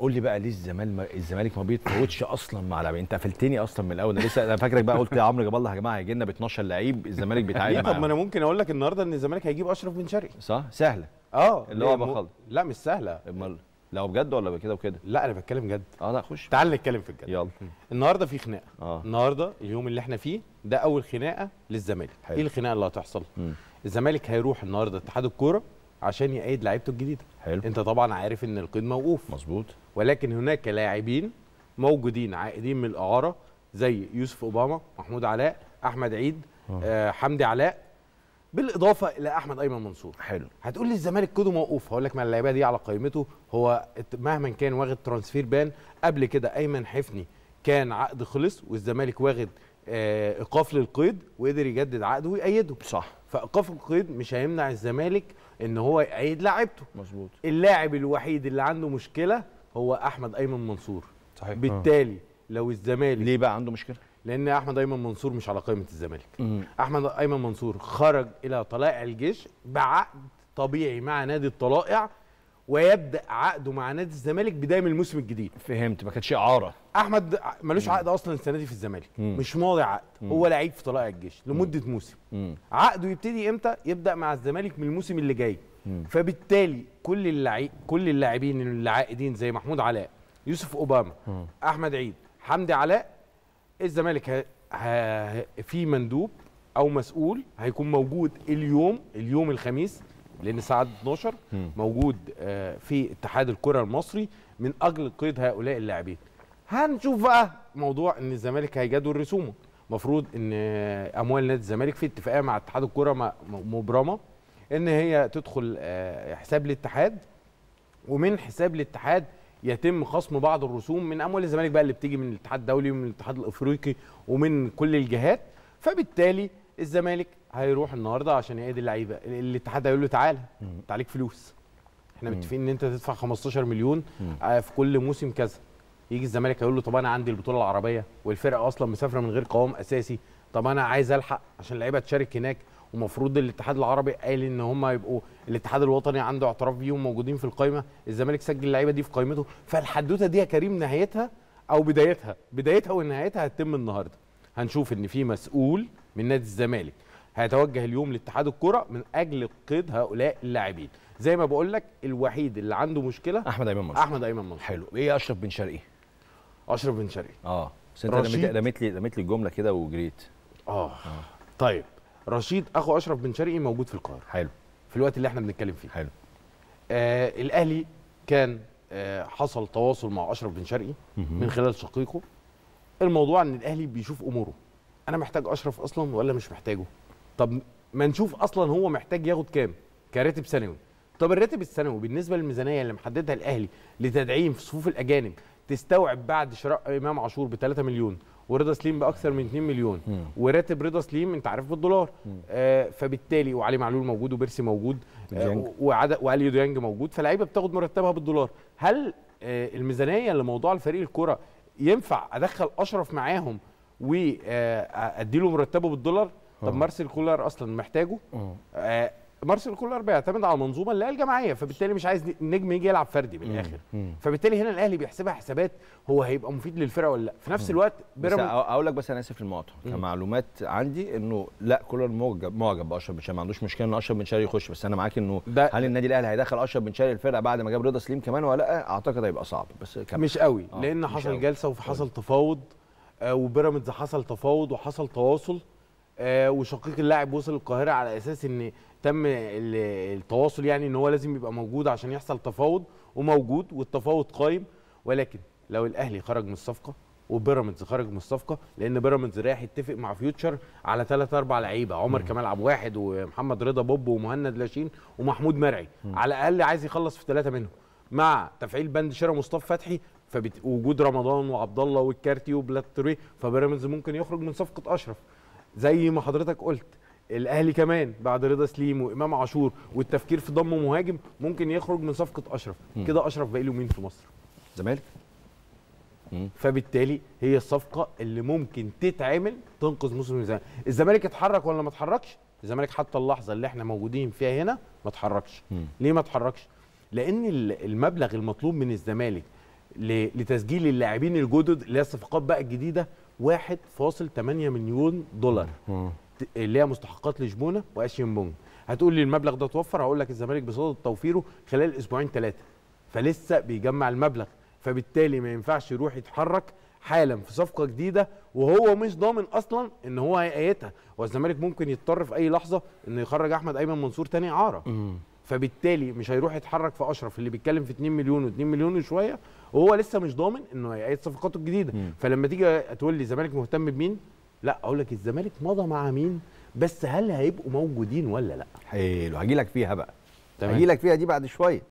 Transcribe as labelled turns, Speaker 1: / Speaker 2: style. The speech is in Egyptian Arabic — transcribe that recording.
Speaker 1: قول لي بقى ليه الزمالك ما الزمالك ما بيتفاوتش اصلا مع لاعبين انت قفلتني اصلا من الاول انا لسه انا فاكرك بقى قلت يا عمرو جاب الله يا جماعه هيجي لنا ب 12 لعيب الزمالك بيتعامل
Speaker 2: ليه طب ما
Speaker 1: معاهم
Speaker 2: انا ممكن اقول لك النهارده ان الزمالك هيجيب اشرف بن شرقي
Speaker 1: صح سهله
Speaker 2: اه
Speaker 1: اللي هو
Speaker 2: ليه؟
Speaker 1: بخلص.
Speaker 2: لا مش سهله
Speaker 1: امال لو بجد ولا كده وكده
Speaker 2: لا انا بتكلم جد
Speaker 1: اه لا خش
Speaker 2: تعال نتكلم في الجد
Speaker 1: يلا
Speaker 2: النهارده في خناقه
Speaker 1: اه
Speaker 2: النهارده اليوم اللي احنا فيه ده اول خناقه للزمالك
Speaker 1: حلو.
Speaker 2: ايه الخناقه اللي هتحصل
Speaker 1: مم.
Speaker 2: الزمالك هيروح النهارده اتحاد الكوره عشان يأيد لعيبته الجديده
Speaker 1: حلو
Speaker 2: انت طبعا عارف ان القيد موقوف
Speaker 1: مظبوط
Speaker 2: ولكن هناك لاعبين موجودين عائدين من الاعاره زي يوسف اوباما محمود علاء احمد عيد آه حمدي علاء بالاضافه الى احمد ايمن منصور
Speaker 1: حلو
Speaker 2: هتقول لي الزمالك كده موقوف هقول لك ما اللعيبه دي على قائمته هو ات- مهما كان واخد ترانسفير بان قبل كده ايمن حفني كان عقد خلص والزمالك واخد آه ايقاف للقيد وقدر يجدد عقده ويأيده
Speaker 1: صح
Speaker 2: فايقاف القيد مش هيمنع الزمالك ان هو يأيد لاعيبته
Speaker 1: مظبوط
Speaker 2: اللاعب الوحيد اللي عنده مشكله هو احمد ايمن منصور
Speaker 3: صحيح
Speaker 2: بالتالي لو الزمالك
Speaker 1: ليه بقى عنده مشكله
Speaker 2: لان احمد ايمن منصور مش على قائمه الزمالك
Speaker 1: مم.
Speaker 2: احمد ايمن منصور خرج الى طلائع الجيش بعقد طبيعي مع نادي الطلائع ويبدا عقده مع نادي الزمالك بدايه من الموسم الجديد
Speaker 1: فهمت ما كانتش اعاره
Speaker 2: احمد ملوش عقد اصلا السنه دي في الزمالك
Speaker 1: مم.
Speaker 2: مش ماضي عقد هو لعيب في طلائع الجيش لمده موسم
Speaker 1: مم.
Speaker 2: عقده يبتدي امتى يبدا مع الزمالك من الموسم اللي جاي
Speaker 1: مم.
Speaker 2: فبالتالي كل اللعيب كل اللاعبين اللي عائدين زي محمود علاء يوسف اوباما
Speaker 1: مم.
Speaker 2: احمد عيد حمدي علاء الزمالك ه... ه... في مندوب او مسؤول هيكون موجود اليوم اليوم الخميس لان الساعه 12
Speaker 1: مم.
Speaker 2: موجود آه، في اتحاد الكره المصري من اجل قيد هؤلاء اللاعبين هنشوف بقى موضوع ان الزمالك هيجدول رسومه المفروض ان آه، اموال نادي الزمالك في اتفاقيه مع اتحاد الكره م- م- مبرمه ان هي تدخل آه، حساب الاتحاد ومن حساب الاتحاد يتم خصم بعض الرسوم من اموال الزمالك بقى اللي بتيجي من الاتحاد الدولي ومن الاتحاد الافريقي ومن كل الجهات فبالتالي الزمالك هيروح النهارده عشان يعيد اللعيبه الاتحاد هيقول له تعالى انت عليك فلوس احنا متفقين ان انت تدفع 15 مليون آه، في كل موسم كذا يجي الزمالك هيقول له طب انا عندي البطوله العربيه والفرقه اصلا مسافره من غير قوام اساسي طب انا عايز الحق عشان اللعيبه تشارك هناك ومفروض الاتحاد العربي قال ان هم يبقوا الاتحاد الوطني عنده اعتراف بيهم موجودين في القائمه الزمالك سجل اللعيبه دي في قائمته فالحدوته دي يا كريم نهايتها او بدايتها بدايتها ونهايتها هتتم النهارده هنشوف ان في مسؤول من نادي الزمالك هيتوجه اليوم لاتحاد الكره من اجل قيد هؤلاء اللاعبين زي ما بقول لك الوحيد اللي عنده مشكله
Speaker 1: احمد ايمن منصور
Speaker 2: احمد ايمن منصور
Speaker 1: حلو ايه اشرف بن شرقي
Speaker 2: اشرف بن شرقي
Speaker 1: اه بس انت
Speaker 2: رشيد.
Speaker 1: رميت رميت لي رميت لي الجمله كده وجريت
Speaker 2: اه طيب رشيد اخو اشرف بن شرقي موجود في القاهره
Speaker 1: حلو
Speaker 2: في الوقت اللي احنا بنتكلم فيه
Speaker 1: حلو
Speaker 2: آه الاهلي كان آه حصل تواصل مع اشرف بن شرقي من خلال شقيقه الموضوع ان الاهلي بيشوف اموره انا محتاج اشرف اصلا ولا مش محتاجه طب ما نشوف اصلا هو محتاج ياخد كام كراتب سنوي طب الراتب السنوي بالنسبه للميزانيه اللي محددها الاهلي لتدعيم في صفوف الاجانب تستوعب بعد شراء امام عاشور ب 3 مليون ورضا سليم باكثر من 2 مليون
Speaker 1: مم.
Speaker 2: وراتب رضا سليم انت عارف بالدولار آه فبالتالي وعلي معلول موجود وبيرسي موجود
Speaker 1: ديانج.
Speaker 2: آه وعد وعلي ديانج موجود فاللعيبه بتاخد مرتبها بالدولار هل آه الميزانيه لموضوع الفريق الكره ينفع ادخل اشرف معاهم وادي له مرتبه بالدولار طب مارسيل كولر اصلا محتاجه آه مارسيل كولر بيعتمد على المنظومه اللي هي الجماعيه فبالتالي مش عايز النجم يجي يلعب فردي من الاخر
Speaker 1: مم.
Speaker 2: فبالتالي هنا الاهلي بيحسبها حسابات هو هيبقى مفيد للفرقه ولا لا في نفس الوقت
Speaker 1: بس
Speaker 2: بيراميدز
Speaker 1: أ- اقول لك بس انا اسف للمقاطعه كمعلومات عندي انه لا كولر معجب معجب باشرف بن شرقي ما عندوش مشكله ان اشرف بن شرقي يخش بس انا معاك انه
Speaker 2: ده-
Speaker 1: هل النادي الاهلي هيدخل اشرف بن شرقي الفرقه بعد ما جاب رضا سليم كمان ولا لا اعتقد هيبقى صعب بس كمل
Speaker 2: مش قوي
Speaker 1: آه،
Speaker 2: لان
Speaker 1: مش
Speaker 2: حصل
Speaker 1: قوي.
Speaker 2: جلسه وحصل تفاوض آه وبيراميدز حصل تفاوض وحصل تواصل آه وشقيق اللاعب وصل القاهره على اساس ان تم ال- التواصل يعني ان هو لازم يبقى موجود عشان يحصل تفاوض وموجود والتفاوض قايم ولكن لو الاهلي خرج من الصفقه وبيراميدز خرج من الصفقه لان بيراميدز رايح يتفق مع فيوتشر على ثلاث اربع لعيبه عمر كمال عبد واحد ومحمد رضا بوب ومهند لاشين ومحمود مرعي على الاقل عايز يخلص في ثلاثه منهم مع تفعيل بند شراء مصطفى فتحي فوجود رمضان وعبد الله والكارتي وبلات توريه فبيراميدز ممكن يخرج من صفقه اشرف زي ما حضرتك قلت الاهلي كمان بعد رضا سليم وامام عاشور والتفكير في ضم مهاجم ممكن يخرج من صفقه اشرف كده اشرف باقي له مين في مصر
Speaker 1: زمالك
Speaker 2: فبالتالي هي الصفقه اللي ممكن تتعمل تنقذ موسم الزمالك الزمالك اتحرك ولا ما اتحركش الزمالك حتى اللحظه اللي احنا موجودين فيها هنا ما اتحركش
Speaker 1: مم.
Speaker 2: ليه ما اتحركش لان ال- المبلغ المطلوب من الزمالك ل- لتسجيل اللاعبين الجدد اللي هي الصفقات بقى الجديده 1.8 مليون دولار ت- اللي هي مستحقات لشبونه واشين بونج هتقول لي المبلغ ده توفر هقول لك الزمالك بصدد توفيره خلال اسبوعين ثلاثه فلسه بيجمع المبلغ فبالتالي ما ينفعش يروح يتحرك حالا في صفقه جديده وهو مش ضامن اصلا ان هو هيقيتها والزمالك ممكن يضطر في اي لحظه انه يخرج احمد ايمن منصور تاني اعاره فبالتالي مش هيروح يتحرك في اشرف اللي بيتكلم في 2 مليون و2 مليون وشويه وهو لسه مش ضامن انه هيقيد صفقاته الجديده
Speaker 1: مم.
Speaker 2: فلما تيجي تقول لي الزمالك مهتم بمين لا اقول لك الزمالك مضى مع مين بس هل هيبقوا موجودين ولا لا
Speaker 1: حلو هجي لك فيها بقى
Speaker 2: تمام.
Speaker 1: هجي لك فيها دي بعد شويه